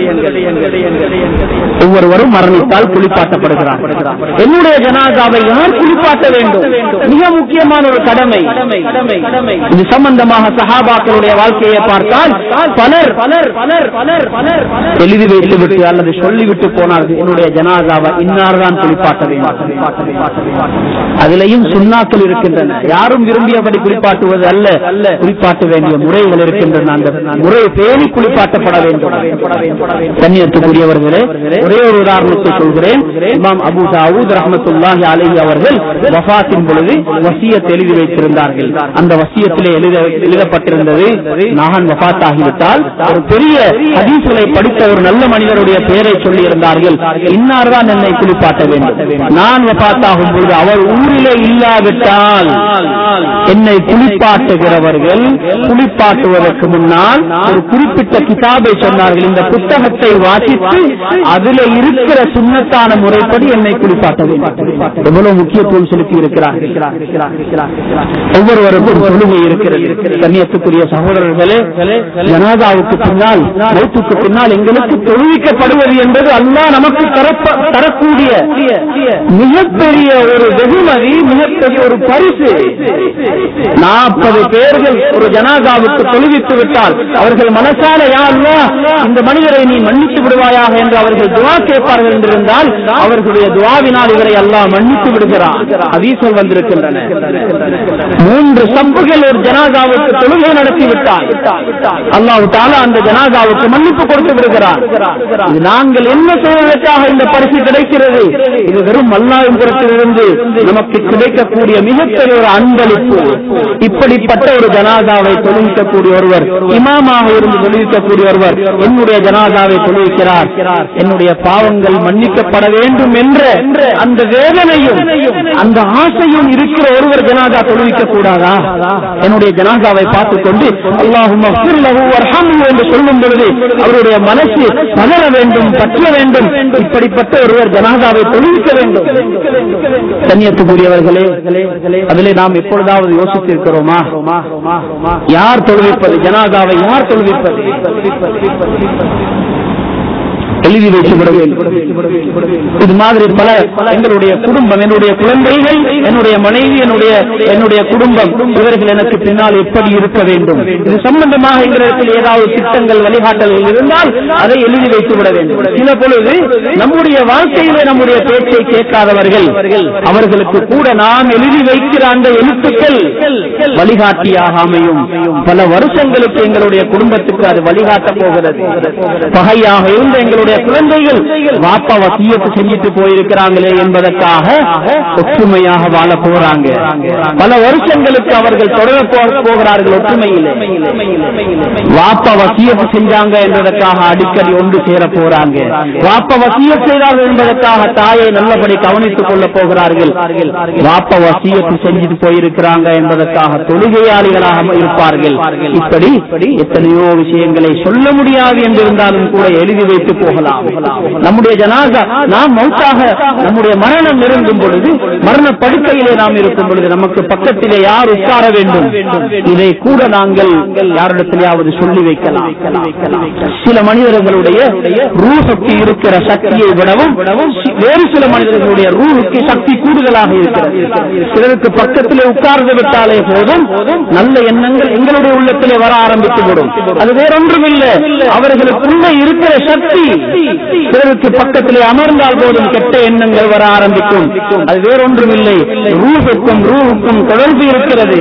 ஒவ்வொருவரும் மரணித்தால் குளிப்பாட்டப்படுகிறார் என்னுடைய ஜனாதாவை யார் குளிப்பாட்ட வேண்டும் மிக முக்கியமான ஒரு கடமை இது சம்பந்தமாக சஹாபாக்களுடைய வாழ்க்கையை பார்த்தால் பலர் பலர் பலர் பலர் பலர் எழுதி வைத்து விட்டு அல்லது சொல்லிவிட்டு போனார்கள் என்னுடைய ஜனாதாவை இன்னார் தான் குளிப்பாட்ட வேண்டும் அதிலையும் சுண்ணாக்கள் இருக்கின்றன யாரும் விரும்பியபடி குளிப்பாட்டுவது அல்ல அல்ல குளிப்பாட்ட வேண்டிய முறைகள் இருக்கின்றன அந்த முறை பேணி குளிப்பாட்டப்பட வேண்டும் கண்ணியத்துக்குரியவர்களே ஒரே ஒரு உதாரணத்தை சொல்கிறேன் இமாம் அபு தாவூத் ரஹமத்துல்லாஹி அலைஹி அவர்கள் வஃபாத்தின் பொழுது வசியத் எழுதி வைத்திருந்தார்கள் அந்த வசியத்திலே எழுத எழுதப்பட்டிருந்தது நான் வஃபாத் ஆகிவிட்டால் ஒரு பெரிய ஹதீஸ்களை படித்த ஒரு நல்ல மனிதருடைய பெயரை சொல்லி இருந்தார்கள் இன்னார் தான் என்னை குளிப்பாட்ட வேண்டும் நான் வஃபாத் ஆகும் பொழுது அவர் ஊரிலே இல்லாவிட்டால் என்னை குளிப்பாட்டுகிறவர்கள் குளிப்பாட்டுவதற்கு முன்னால் ஒரு குறிப்பிட்ட கிதாபை சொன்னார்கள் இந்த புத்தகத்தை வாசித்து அதில் இருக்கிற சுண்ணத்தான முறைப்படி என்னை குளிப்பாட்ட வேண்டும் எவ்வளவு முக்கியத்துவம் செலுத்தி இருக்கிறார் ஒவ்வொருவருக்கும் தொழுகை இருக்கிறது கண்ணியத்துக்குரிய சகோதரர்களே ஜனாதாவுக்கு பின்னால் மௌத்துக்கு பின்னால் எங்களுக்கு தொழுவிக்கப்படுவது என்பது அல்லாஹ் நமக்கு தரப்ப- தரக்கூடிய மிகப்பெரிய ஒரு வெகுமதி மிகப்பெரிய ஒரு பரிசு நாற்பது பேர்கள் ஒரு ஜனாதாவுக்கு தொழுவித்து விட்டால் அவர்கள் மனசால யா அல்லாஹ் இந்த மனிதரை நீ மன்னித்து விடுவாயாக என்று அவர்கள் துவா கேட்பார்கள் என்றிருந்தால் அவர்களுடைய துவாவினால் இவரை அல்லாஹ் மன்னித்து விடுகிறார் அதீசல் வந்திருக்கின்றன மூன்று சம்புகள் ஒரு ஜனாதாவுக்கு தொழுகை நடத்தி விட்டால் அல்லாஹ் தாலா அந்த ஜனாதாவுக்கு மன்னிப்பு கொடுத்து விடுகிறார் இது நாங்கள் என்ன செய்வதற்காக இந்த பரிசு கிடைக்கிறது இது வெறும் அல்லாஹ்வின் புறத்திலிருந்து நமக்கு கிடைக்கக்கூடிய மிகப்பெரிய ஒரு அன்பளிப்பு இப்படிப்பட்ட ஒரு ஜனாதாவை தொழுவிக்கக்கூடிய ஒருவர் இமாமாக இருந்து தொழுவிக்கக்கூடிய ஒருவர் என்னுடைய ஜனாதாவை தொழுவிக்கிறார் என்னுடைய பாவங்கள் மன்னிக்கப்பட வேண்டும் என்ற அந்த வேதனையும் அந்த ஆசையும் இருக்கிற ஒருவர் ஜனாதா தொழுவிக்க கூடாதா என்னுடைய ஜனாதாவை பார்த்துக் கொண்டு அல்லாஹும் என்று சொல்லும் பொழுது அவருடைய மனசு பதற வேண்டும் பற்ற வேண்டும் இப்படிப்பட்ட ஒருவர் ஜனாதாவை தொழுவிக்க வேண்டும் கண்ணியத்துக்குரியவர்களே அதிலே நாம் எப்பொழுதாவது யோசித்திருக்கிறோமா யார் தொழுவிப்பது ஜனாதாவை யார் தொழுவிப்பது எழுதி வைத்து விட வேண்டும் இது மாதிரி பல எங்களுடைய குடும்பம் என்னுடைய குழந்தைகள் என்னுடைய மனைவி என்னுடைய என்னுடைய குடும்பம் இவர்கள் எனக்கு பின்னால் எப்படி இருக்க வேண்டும் இது சம்பந்தமாக எங்களிடத்தில் ஏதாவது திட்டங்கள் வழிகாட்டல்கள் இருந்தால் அதை எழுதி வைத்து விட வேண்டும் சில பொழுது நம்முடைய வாழ்க்கையிலே நம்முடைய பேச்சை கேட்காதவர்கள் அவர்களுக்கு கூட நாம் எழுதி வைக்கிற அந்த எழுத்துக்கள் வழிகாட்டியாக அமையும் பல வருஷங்களுக்கு எங்களுடைய குடும்பத்துக்கு அது வழிகாட்டப் போகிறது பகையாக இருந்த எங்களுடைய குழந்தைகள் வாப்பா வசியத்து செஞ்சுட்டு போயிருக்கிறாங்களே என்பதற்காக ஒற்றுமையாக வாழ போறாங்க பல வருஷங்களுக்கு அவர்கள் தொடர போ- போகிறார்கள் ஒற்றுமையிலே வாப்பா வசியத்து செஞ்சாங்க என்பதற்காக அடிக்கடி ஒன்று சேர போறாங்க வாப்ப வசியத் செய்தார்கள் என்பதற்காக தாயை நல்லபடி கவனித்துக் கொள்ள போகிறார்கள் வாப்ப வசியத்து செஞ்சுட்டு போயிருக்கிறாங்க என்பதற்காக தொழுகையாளிகளாக இருப்பார்கள் இப்படி எத்தனையோ விஷயங்களை சொல்ல முடியாது என்றிருந்தாலும் கூட எழுதி வைத்து போக போகலாம் நம்முடைய ஜனாசா நாம் மௌத்தாக நம்முடைய மரணம் நெருங்கும் பொழுது மரண படுக்கையிலே நாம் இருக்கும் பொழுது நமக்கு பக்கத்திலே யார் உட்கார வேண்டும் இதை கூட நாங்கள் யாரிடத்திலேயாவது சொல்லி வைக்கலாம் சில மனிதர்களுடைய ரூஹுக்கு இருக்கிற சக்தியை விடவும் வேறு சில மனிதர்களுடைய ரூஹுக்கு சக்தி கூடுதலாக இருக்கிறது சிலருக்கு பக்கத்திலே உட்கார்ந்து விட்டாலே போதும் நல்ல எண்ணங்கள் எங்களுடைய உள்ளத்திலே வர ஆரம்பித்து விடும் அது வேறொன்றும் இல்லை அவர்களுக்குள்ளே இருக்கிற சக்தி சிலருக்கு பக்கத்திலே அமர்ந்தால் போதும் கெட்ட எண்ணங்கள் வர ஆரம்பிக்கும் அது வேறொன்றும் இல்லை ரூஹுக்கும் ரூஹுக்கும் தொடர்பு இருக்கிறது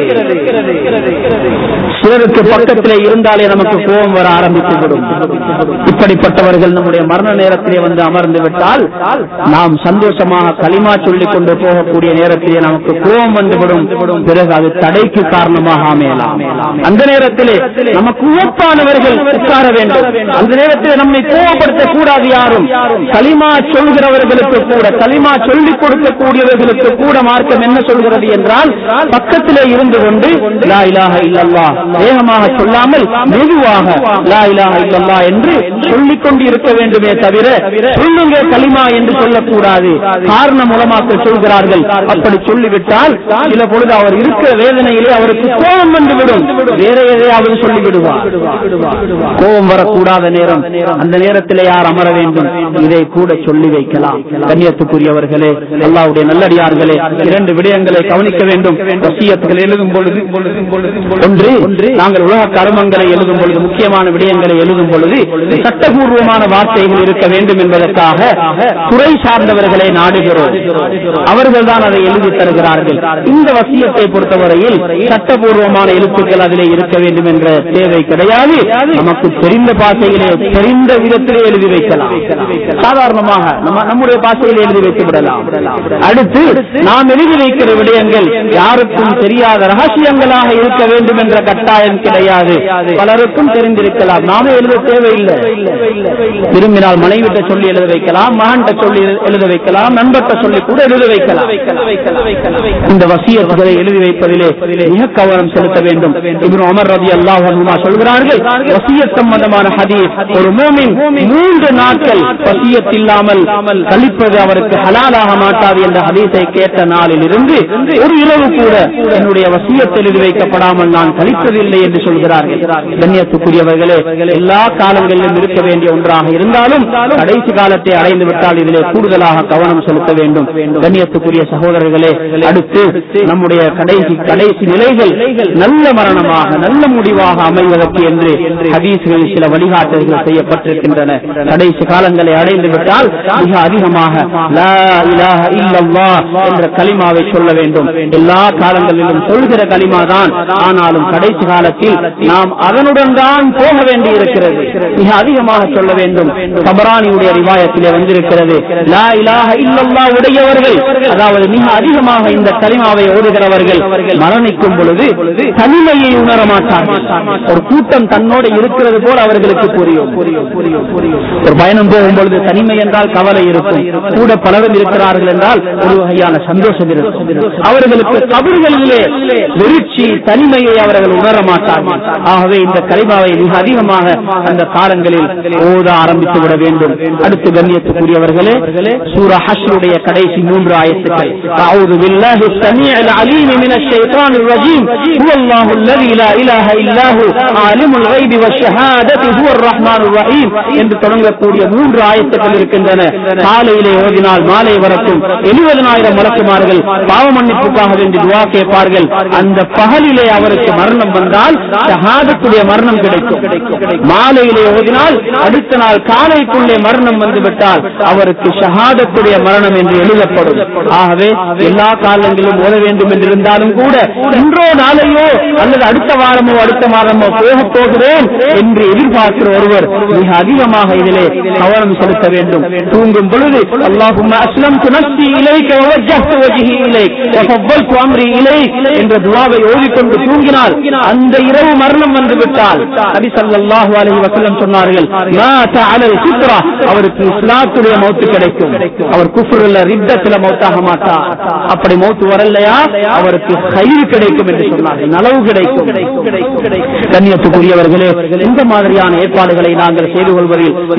சிலருக்கு பக்கத்திலே இருந்தாலே நமக்கு கோபம் வர ஆரம்பித்து விடும் இப்படிப்பட்டவர்கள் நம்முடைய மரண நேரத்திலே வந்து அமர்ந்து விட்டால் நாம் சந்தோஷமாக களிமா சொல்லிக் கொண்டு போகக்கூடிய நேரத்திலே நமக்கு கோபம் வந்துவிடும் பிறகு அது தடைக்கு காரணமாக அமையலாம் அந்த நேரத்திலே நமக்கு உவப்பானவர்கள் உட்கார வேண்டும் அந்த நேரத்தில் நம்மை கோபப்படுத்த கூடாது யாரும் களிமா சொல்கிறவர்களுக்கு கூட களிமா சொல்லிக் கொடுக்கக்கூடியவர்களுக்கு கூட மார்க்கம் என்ன சொல்கிறது என்றால் பக்கத்திலே இருந்து கொண்டு லா இலாஹ இல்லல்லா வேகமாக சொல்லாமல் மெதுவாக லா இலாஹ இல்லல்லா என்று சொல்லிக் கொண்டு இருக்க வேண்டுமே தவிர சொல்லுங்க களிமா என்று சொல்லக்கூடாது காரண மூலமாக சொல்கிறார்கள் அப்படி சொல்லிவிட்டால் சில பொழுது அவர் இருக்கிற வேதனையிலே அவருக்கு கோபம் வந்துவிடும் வேற எதையாவது சொல்லிவிடுவார் கோபம் வரக்கூடாத நேரம் அந்த நேரத்திலே யார் அமர வேண்டும் இதை கூட சொல்லி வைக்கலாம் கண்ணியத்துக்குரியவர்களே அல்லாவுடைய நல்லடியார்களே இரண்டு விடயங்களை கவனிக்க வேண்டும் வசியத்துகள் எழுதும் பொழுது ஒன்று நாங்கள் உலக கர்மங்களை எழுதும் பொழுது முக்கியமான விடயங்களை எழுதும் பொழுது சட்டபூர்வமான வார்த்தைகள் இருக்க வேண்டும் என்பதற்காக துறை சார்ந்தவர்களை நாடுகிறோம் அவர்கள் தான் அதை எழுதி தருகிறார்கள் இந்த வசியத்தை பொறுத்தவரையில் சட்டபூர்வமான எழுத்துக்கள் அதிலே இருக்க வேண்டும் என்ற தேவை கிடையாது நமக்கு தெரிந்த பாஷையிலே தெரிந்த விதத்திலே எழுதி வைக்கலாம் சாதாரணமாக நம்ம நம்முடைய பாஷையில் எழுதி வைத்து விடலாம் அடுத்து நாம் எழுதி வைக்கிற விடயங்கள் யாருக்கும் தெரியாத ரகசியங்களாக இருக்க வேண்டும் என்ற கட்டாயம் கிடையாது பலருக்கும் தெரிந்திருக்கலாம் நாமே எழுத தேவையில்லை விரும்பினால் மனைவிட்ட சொல்லி எழுத வைக்கலாம் மகன்கிட்ட சொல்லி எழுத வைக்கலாம் நண்பர்கிட்ட சொல்லி கூட எழுத வைக்கலாம் இந்த வசியத்துகளை எழுதி வைப்பதிலே மிக கவனம் செலுத்த வேண்டும் இப்னு உமர் ரதி அல்லாஹ் சொல்கிறார்கள் வசியத் சம்பந்தமான ஹதீஸ் ஒரு மூமின் மூன்று நாட்கள் வசியத் இல்லாமல் கழிப்பது அவருக்கு ஹலாலாக மாட்டாது என்ற ஹதீஸை கேட்ட நாளில் இருந்து ஒரு இரவு கூட என்னுடைய வசியத் எழுதி வைக்கப்படாமல் நான் கழிப்பதில்லை என்று சொல்கிறார்கள் கண்ணியத்துக்குரியவர்களே எல்லா காலங்களிலும் இருக்க வேண்டிய ஒன்றாக இருந்தாலும் கடைசி காலத்தை அடைந்து விட்டால் இதிலே கூடுதலாக கவனம் செலுத்த வேண்டும் கண்ணியத்துக்குரிய சகோதரர்களே அடுத்து நம்முடைய கடைசி கடைசி நிலைகள் நல்ல மரணமாக நல்ல முடிவாக அமைவதற்கு என்று ஹதீஸ்களில் சில வழிகாட்டுதல்கள் செய்யப்பட்டிருக்கின்றன கடைசி காலங்களை அடைந்து விட்டால் மிக அதிகமாக லா இலாஹ இல்லல்லாஹ் என்ற கலிமாவை சொல்ல வேண்டும் எல்லா காலங்களிலும் சொல்கிற கலிமா தான் ஆனாலும் கடைசி காலத்தில் நாம் அதனுடன் தான் போக வேண்டி இருக்கிறது மிக அதிகமாக சொல்ல வேண்டும் தபரானியுடைய ரிவாயத்திலே வந்திருக்கிறது லா இலாஹ இல்லல்லாஹ் உடையவர்கள் அதாவது மிக அதிகமாக இந்த கலிமாவை ஓதுகிறவர்கள் மரணிக்கும் பொழுது தனிமையை உணர மாட்டார்கள் ஒரு கூட்டம் தன்னோடு இருக்கிறது போல் அவர்களுக்கு புரியும் ஒரு பயணம் போகும் பொழுது தனிமை என்றால் கவலை இருக்கும் கூட பலரும் இருக்கிறார்கள் என்றால் ஒரு வகையான சந்தோஷம் இருக்கும் அவர்களுக்கு கபர்களிலே வெறிச்சி தனிமையை அவர்கள் உணர மாட்டார்கள் ஆகவே இந்த கலிமாவை மிக அதிகமாக அந்த காலங்களில் ஓத ஆரம்பித்து விட வேண்டும் அடுத்து கண்ணியத்துக்குரியவர்களே சூரா ஹஷ்ருடைய கடைசி மூன்று ஆயத்துக்கள் أعوذ بالله السميع العليم من الشيطان الرجيم هو الله الذي لا إله إلا هو عالم الغيب والشهادة هو الرحمن الرحيم என்று தொடங்கக்கூடிய மூன்று ஆயத்துக்கள் இருக்கின்றன காலையிலே ஓதினால் மாலை வரைக்கும் எழுபதனாயிரம் மலக்குமார்கள் பாவ மன்னிப்புக்காக வேண்டி துவா கேட்பார்கள் அந்த பகலிலே அவருக்கு மரணம் வந்தால் ஷஹாதத்துடைய மரணம் கிடைக்கும் மாலையிலே ஓதினால் அடுத்த நாள் காலைக்குள்ளே மரணம் வந்துவிட்டால் அவருக்கு ஷஹாதத்துடைய மரணம் என்று எழுதப்படும் ஆகவே எல்லா காலங்களிலும் ஓத வேண்டும் என்று இருந்தாலும் கூட இன்றோ நாளையோ அல்லது அடுத்த வாரமோ அடுத்த மாதமோ போக போகிறேன் என்று எதிர்பார்க்கிற ஒருவர் மிக அதிகமாக இதிலே கவனம் செலுத்த வேண்டும் தூங்கும் பொழுது அல்லாஹும் அஸ்லம் நஃப்ஸி இலைக்க வவஜ்ஜஹ்து வஜ்ஹி இலைக் வஃபவ்வல்து அம்ரி இலைக் என்ற துஆவை ஓதிக்கொண்டு தூங்கினால் அந்த இரவு மரணம் வந்து விட்டால் நபி ஸல்லல்லாஹு அலைஹி வஸல்லம் சொன்னார்கள் மாத அலல் ஃபித்ரா அவருக்கு இஸ்லாத்துடைய மௌத்து கிடைக்கும் அவர் குஃப்ருல ரித்தத்தில மௌத்தாக மாட்டார் அப்படி மௌத்து வரலையா அவருக்கு கயிறு கிடைக்கும் என்று சொன்னார்கள் நலவு கிடைக்கும் கண்ணியத்துக்குரியவர்களே இந்த மாதிரியான ஏற்பாடுகளை நாங்கள் செய்து கொள்வதில் மிக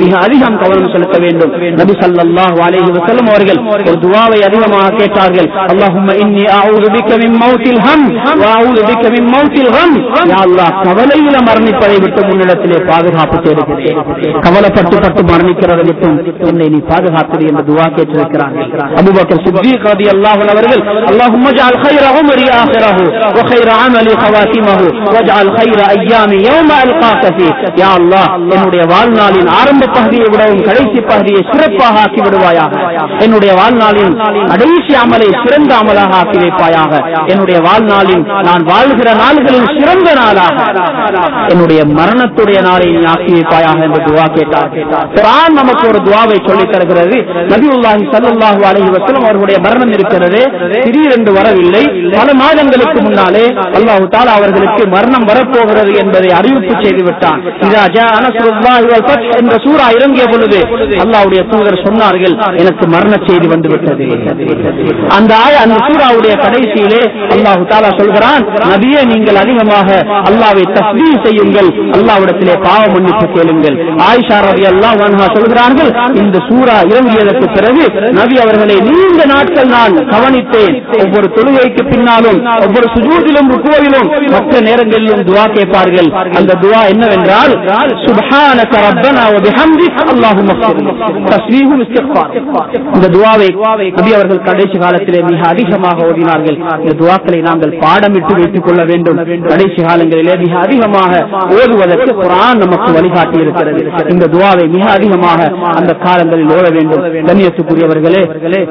மிக அதிகம் கவனம் செலுத்த வேண்டும் நபி ஸல்லல்லாஹு அலைஹி வஸல்லம் அவர்கள் ஒரு துஆவை அதிகமாக கேட்டார்கள் அல்லாஹும்ம இன்னி அஊது பிக்க மின் மௌத்தில் ஹம் வ அஊது பிக்க மின் மௌத்தில் கம் யா அல்லாஹ் கவலையில மரணிப்பதை விட்டு முன்னிடத்திலே பாதுகாப்பு தேடுகிறேன் கவலைப்பட்டு பட்டு மரணிக்கிறதை விட்டும் என்னை நீ பாதுகாத்தது என்று துஆ கேட்டிருக்கிறார்கள் அபூபக்கர் சித்திக் ரலியல்லாஹு அன்ஹு அவர்கள் அல்லாஹும்ம ஜஅல் خير عمري آخره وخير عملي خواتمه واجعل خير أيامي يوم ألقاك فيه يا الله என்னுடைய வாழ்நாளின் ஆரம்ப பகுதியை விடவும் கடைசி பகுதியை சிறப்பாக ஆக்கி விடுவாயாக என்னுடைய வாழ்நாளின் கடைசி அமலை சிறந்த அமலாக ஆக்கி வைப்பாயாக என்னுடைய வாழ்நாளின் நான் வாழ்கிற நாள்களில் சிறந்த நாளாக என்னுடைய மரணத்துடைய நாளை நீ ஆக்கி வைப்பாயாக என்று துவா கேட்டார் குர்ஆன் நமக்கு ஒரு துவாவை சொல்லித் தருகிறது நபியுல்லாஹி ஸல்லல்லாஹு அலைஹி வஸல்லம் அவர்களுடைய மரணம் இருக்கிறது திடீரென்று வரவில்லை பல மாதங்களுக்கு முன்னாலே அல்லாஹு தாலா அவர்களுக்கு மரணம் வரப்போகிறது என்பதை அறிவிப்பு செய்து விட்டான் இதா ஜா நஸ்ருல்லாஹி வல் ஃபத் என்ற சூரா இறங்கிய பொழுது அல்லாஹ்வுடைய தூதர் சொன்னார்கள் எனக்கு மரண செய்தி வந்து விட்டது அந்த ஆய அந்த சூராவுடைய கடைசியிலே அல்லாஹு தாலா சொல்கிறான் நபியே நீங்கள் அதிகமாக அல்லாஹ்வை தஸ்பீஹ் செய்யுங்கள் அல்லாஹ்விடத்திலே பாவ மன்னிப்பு கேளுங்கள் ஆயிஷா ரலியல்லாஹு அன்ஹா சொல்கிறார்கள் இந்த சூரா இறங்கியதற்கு பிறகு நபி அவர்களை நீண்ட நாட்கள் நான் கவனித்தேன் ஒவ்வொரு தொழுகைக்கு பின்னாலும் ஒவ்வொரு சுஜூதிலும் ருக்குவிலும் மற்ற நேரங்களிலும் துவா கேட்பார்கள் அந்த துவா என்னவென்றால் சுப்ஹானக ரப்பனா வ பிஹம்திக் அல்லாஹும்ம தஸ்பீஹும் இஸ்திக்ஃபார் இந்த துவாவை நபி அவர்கள் கடைசி காலத்திலே மிக அதிகமாக ஓதினார்கள் இந்த துவாக்களை நாங்கள் பாடமிட்டு வைத்துக் கொள்ள வேண்டும் கடைசி காலங்களிலே மிக அதிகமாக ஓதுவதற்கு குர்ஆன் நமக்கு வழிகாட்டி இருக்கிறது இந்த துவாவை மிக அதிகமாக அந்த காலங்களில் ஓத வேண்டும் கண்ணியத்துக்குரியவர்களே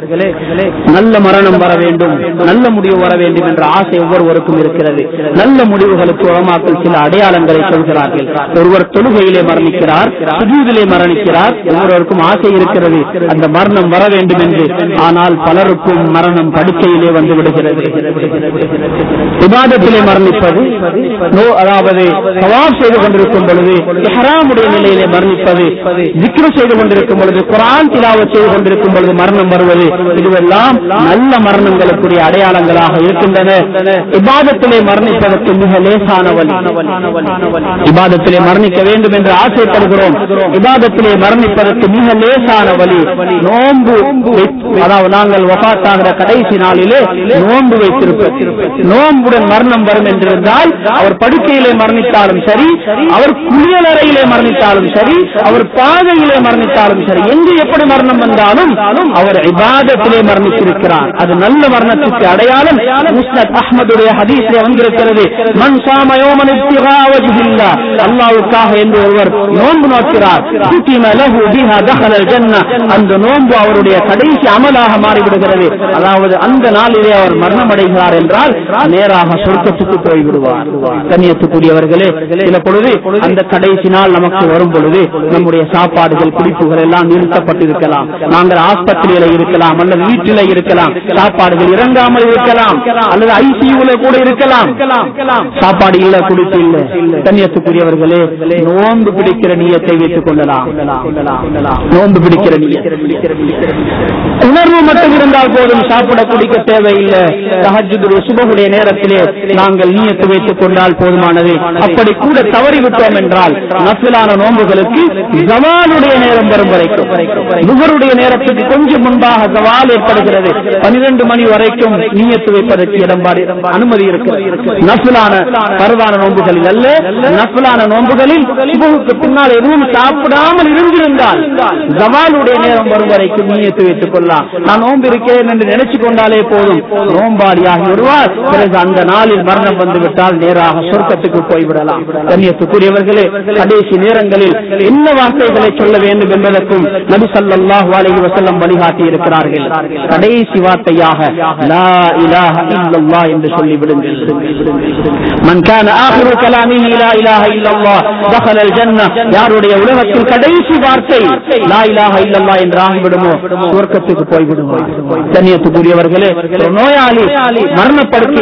நல்ல மரணம் வர வேண்டும் நல்ல முடிவு வர வேண்டும் என்ற ஆசை ஒவ்வொருவருக்கும் இருக்கிறது நல்ல முடிவுகளுக்கு உலமாக்கள் சில அடையாளங்களை சொல்கிறார்கள் ஒருவர் தொழுகையிலே மரணிக்கிறார் சுஜூதிலே மரணிக்கிறார் ஒவ்வொருவருக்கும் ஆசை இருக்கிறது அந்த மரணம் வர வேண்டும் என்று ஆனால் பலருக்கும் மரணம் படுக்கையிலே வந்து விடுகிறது விவாதத்திலே மரணிப்பது நோ- அதாவது சவாப் செய்து கொண்டிருக்கும் பொழுது இஹ்ராமுடைய நிலையிலே மரணிப்பது ஜிக்ரு செய்து கொண்டிருக்கும் பொழுது குரான் திலாவத் செய்து கொண்டிருக்கும் பொழுது மரணம் வருவது இதுவெல்லாம் நல்ல மரணங்களுக்குரிய அடையாளங்களாக இருக்கின்றன இபாதத்திலே மரணிப்பதற்கு மிக லேசான வழி இபாதத்திலே மரணிக்க வேண்டும் என்று ஆசைப்படுகிறோம் இபாதத்திலே மரணிப்பதற்கு மிக லேசான வழி நோன்பு வைத்து- அதாவது நாங்கள் வஃபாத்தாகிற கடைசி நாளிலே நோன்பு வைத்திருப்போம் நோன்புடன் மரணம் வரும் என்றிருந்தால் அவர் படுக்கையிலே மரணித்தாலும் சரி அவர் குளியலறையிலே மரணித்தாலும் சரி அவர் பாதையிலே மரணித்தாலும் சரி எங்கு எப்படி மரணம் வந்தாலும் அவர் இபாதத்திலே மரணித்திருக்கிறார் அது நல்ல மரணத்துக்கு அடையாளம் முஸ்னத் அஹ்மதுடைய ஹதீஸிலே வந்திருக்கிறது மன் சாம யோமன் இப்திகா வஜ்ஹில்லா அல்லாஹ்வுக்காக என்று ஒருவர் நோன்பு நோக்கிறார் குத்திம லஹு பிஹா தஹலல் ஜன்னah அந்த நோன்பு அவருடைய கடைசி அமலாக மாறிவிடுகிறது அதாவது அந்த நாளிலே அவர் மரணம் அடைகிறார் என்றால் நேராக சொர்க்கத்துக்கு போய்விடுவார் கண்ணியத்துக்குரியவர்களே சில பொழுது அந்த கடைசி நாள் நமக்கு வரும் பொழுது நம்முடைய சாப்பாடுகள் குடிப்புகள் எல்லாம் நிறுத்தப்பட்டிருக்கலாம் நாங்கள் ஆஸ்பத்திரியில இருக்கலாம் அல்லது வீட்டில இருக்கலாம் சாப்பாடுகள் இறங்காமல் இருக்கலாம் அல்லது ஐசியூல கூட இருக்கலாம் சாப்பாடு இல்ல குடிப்பு இல்ல கண்ணியத்துக்குரியவர்களே நோன்பு பிடிக்கிற நீயத்தை வைத்துக் கொள்ளலாம் நோன்பு பிடிக்கிற நீயத்தை உணர்வு மட்டும் இருந்தால் போதும் சாப்பிட குடிக்க தேவையில்லை தஹஜ்ஜுடைய சுபகுடைய நேரத்திலே நாங்கள் நீயத்து வைத்துக் கொண்டால் போதுமானது அப்படி கூட தவறிவிட்டோம் என்றால் நஃபிலான நோன்புகளுக்கு ஜவாலுடைய நேரம் வரும் வரைக்கும் முகருடைய நேரத்துக்கு கொஞ்சம் முன்பாக ஜவால் ஏற்படுகிறது பனிரெண்டு மணி வரைக்கும் நீயத்து வைப்பதற்கு இடம்பாடு அனுமதி இருக்கிறது நஃபிலான பரவான நோன்புகளில் அல்ல நஃபிலான நோன்புகளில் சுபகுக்கு பின்னால் எதுவும் சாப்பிடாமல் இருந்திருந்தால் ஜவாலுடைய நேரம் வரும் வரைக்கும் நீயத்து வைத்துக் கொள்ளலாம் நான் நோன்பு இருக்கிறேன் என்று நினைச்சு கொண்டாலே போதும் நோம்பாளியாகி வருவார் பிறகு அந்த நாளில் மரணம் வந்து விட்டால் நேராக சொர்க்கத்துக்கு போய்விடலாம் கண்ணியத்துக்குரியவர்களே கடைசி நேரங்களில் என்ன வார்த்தைகளை சொல்ல வேண்டும் என்பதற்கும் நபி ஸல்லல்லாஹு அலைஹி வஸல்லம் வழிகாட்டி இருக்கிறார்கள் கடைசி வார்த்தையாக லா இலாஹ இல்லல்லாஹ் என்று சொல்லிவிடுங்கள் மன் கான ஆகிரு கலாமிஹி லா இலாஹ இல்லல்லாஹ் தخل الجنة யாருடைய உலகத்தில் கடைசி வார்த்தை லா இலாஹ இல்லல்லாஹ் என்று ஆகிவிடுமோ சுவர்க்கத்துக்கு போய்விடுமோ கண்ணியத்துக்குரியவர்களே ஒரு நோயாளி மரணப்படுக்கையில இருக்கிற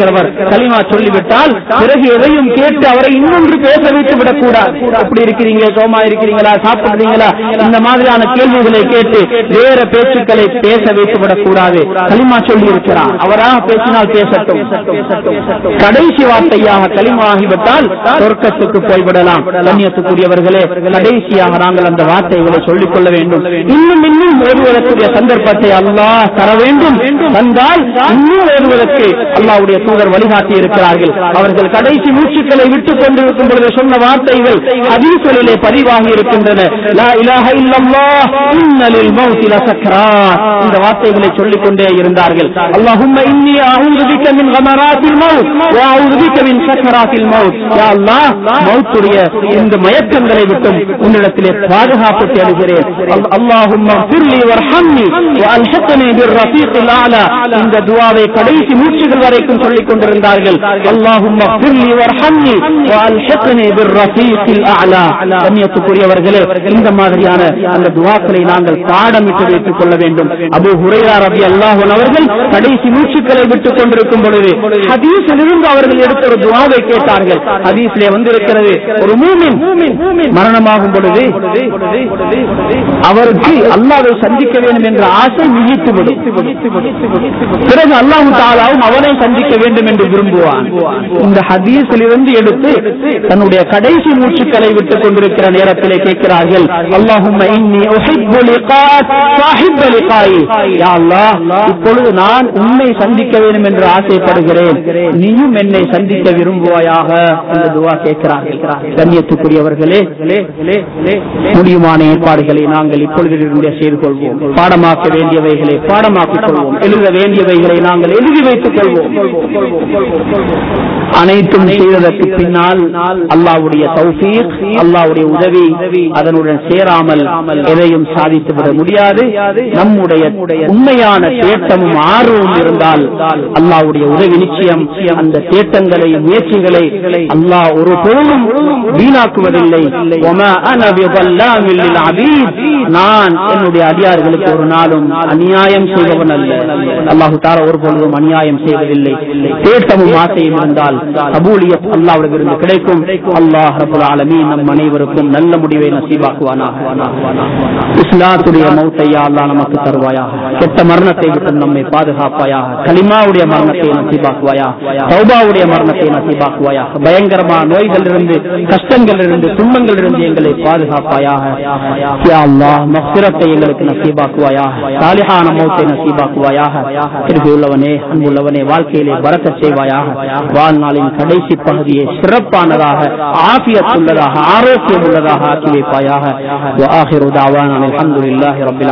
இருக்கிறவர் களிமா சொல்லிவிட்டால் பிறகு எதையும் கேட்டு அவரை இன்னொன்று பேச வைத்து விடக்கூடாது எப்படி இருக்கிறீங்க சோமா இருக்கிறீங்களா சாப்பிடுறீங்களா இந்த மாதிரியான கேள்விகளை கேட்டு வேற பேச்சுக்களை பேச வைத்து விடக்கூடாது களிமா சொல்லி இருக்கிறார் அவராக பேசினால் பேசட்டும் கடைசி வார்த்தையாக களிமா ஆகிவிட்டால் சொர்க்கத்துக்கு போய்விடலாம் கண்ணியத்துக்குரியவர்களே கடைசியாக நாங்கள் அந்த வார்த்தைகளை சொல்லிக் கொள்ள வேண்டும் இன்னும் இன்னும் ஓடுவதற்குரிய சந்தர்ப்பத்தை அல்லாஹ் தர வேண்டும் தந்தால் இன்னும் ஓடுவதற்கு அல்லாஹ்வுடைய தூதர் வழிகாட்டி இருக்கிறார்கள் அவர்கள் கடைசி மூச்சுக்களை விட்டுக் கொண்டிருக்கும் பொழுது சொன்ன வார்த்தைகள் ஹதீஸ்களிலே பதிவாகி இருக்கின்றன லா இலாஹ இல்லல்லாஹ் இன்னலில் மௌத்தி லசக்ராத் இந்த வார்த்தைகளை சொல்லிக் கொண்டே இருந்தார்கள் அல்லாஹும்ம இன்னி அஊது பிக்க மின் கமராத்தில் மௌத் வ அஊது பிக்க மின் சக்கராத்தில் மௌத் யா அல்லாஹ் மௌத்துடைய இந்த மயக்கங்களை விட்டும் உன்னிடத்திலே பாதுகாப்பு தேடுகிறேன் அல்- அல்லாஹும்ம ஃபிர்லி வர்ஹம்னி வ அல்ஹக்னி பிர் ரஃபீக்கில் அலா இந்த துஆவை கடைசி மூச்சுகள் வரைக்கும் சொல்லிக் கொண்டிருந்தார்கள் அல்லாஹும்ம ஃபிர்லி வர்ஹம்னி வ அல்ஹக்னி பிர் ரஃபீக்கில் அலா கண்ணியத்துக்குரியவர்களே இந்த மாதிரியான அந்த துஆக்களை நாங்கள் பாடமிட்டு வைத்துக் கொள்ள வேண்டும் அபூ ஹுரைரா ரலியல்லாஹு அன்ஹு அவர்கள் கடைசி மூச்சுக்களை விட்டுக் கொண்டிருக்கும் பொழுது ஹதீஸிலிருந்து அவர்கள் எடுத்த ஒரு துஆவை கேட்டார்கள் ஹதீஸிலே வந்திருக்கிறது ஒரு மூமின் மரணமாகும் பொழுது அவருக்கு அல்லாஹ்வை சந்திக்க வேண்டும் என்ற ஆசை மிகித்துவிடும் பிறகு அல்லாஹ் தாலாவும் அவனை சந்திக்க வேண்டும் என்று விரும்புவான் இந்த ஹதீஸிலிருந்து எடுத்து தன்னுடைய கடைசி மூச்சுக்களை விட்டுக் கொண்டிருக்கிற நேரத்திலே கேட்கிறார்கள் அல்லாஹும்ம இன்னி உஹிப்பு லிகாத் சாஹிப்ப லிகாயி யா அல்லாஹ் இப்பொழுது நான் உன்னை சந்திக்க வேண்டும் என்று ஆசைப்படுகிறேன் நீயும் என்னை சந்திக்க விரும்புவாயாக இந்த துவா கேட்கிறார்கள் கண்ணியத்துக்குரியவர்களே முடியுமான ஏற்பாடுகளை நாங்கள் இப்பொழுதிலிருந்தே செய்து கொள்வோம் பாடமாக்க வேண்டியவைகளை பாடமாக்கிக் கொள்வோம் எழுத வேண்டியவைகளை நாங்கள் எழுதி வைத்துக் கொள்வோம் அனைத்தும் செய்வதற்கு பின்னால் அல்லாவுடைய தௌஃபீக் அல்லாவுடைய உதவி அதனுடன் சேராமல் எதையும் சாதித்து விட முடியாது நம்முடைய உண்மையான தேட்டமும் ஆர்வமும் இருந்தால் அல்லாவுடைய உதவி நிச்சயம் அந்த தேட்டங்களை முயற்சிகளை அல்லாஹ் ஒரு பொழுதும் வீணாக்குவதில்லை وَمَا أَنَا بِظَلَّامٍ لِلْعَبِيدِ நான் என்னுடைய அடியார்களுக்கு ஒரு நாளும் அநியாயம் செய்பவன் அல்ல அல்லாஹு தாரா ஒரு பொழுதும் அநியாயம் செய்வதில்லை தேட்டமும் ஆசையும் இருந்தால் கபூலியத் அல்லாவிடமிருந்து கிடைக்கும் அல்லாஹ் ரபுல் ஆலமீன் நம் அனைவருக்கும் நல்ல முடிவை நசீபாக்குவானாக இஸ்லாத்துடைய மௌத்தையா அல்லாஹ் நமக்கு தருவாயாக கெட்ட மரணத்தை விட்டு நம்மை பாதுகாப்பாயாக கலிமாவுடைய மரணத்தை நசீபாக்குவாயாக சௌபாவுடைய மரணத்தை நசீபாக்குவாயாக பயங்கரமான நோய்களிலிருந்து கஷ்டங்களிலிருந்து துன்பங்களிலிருந்து எங்களை பாதுகாப்பாயாக யா அல்லாஹ் மஃபிரத்தை எங்களுக்கு நசீபாக்குவாயாக சாலிஹான மௌத்தை நசீபாக்குவாயாக திருப்பியுள்ளவனே அன்புள்ளவனே வாழ்க்கையிலே பறக்கச் செய்வாயாக வாழ்நாளின் கடைசி பகுதியை சிறப்பானதாக ஆபியத்துள்ளதாக ஆரோக்கியம் உள்ளதாக ஆக்கி வைப்பாயாக وآخر دعوانا الحمد لله رب العالمين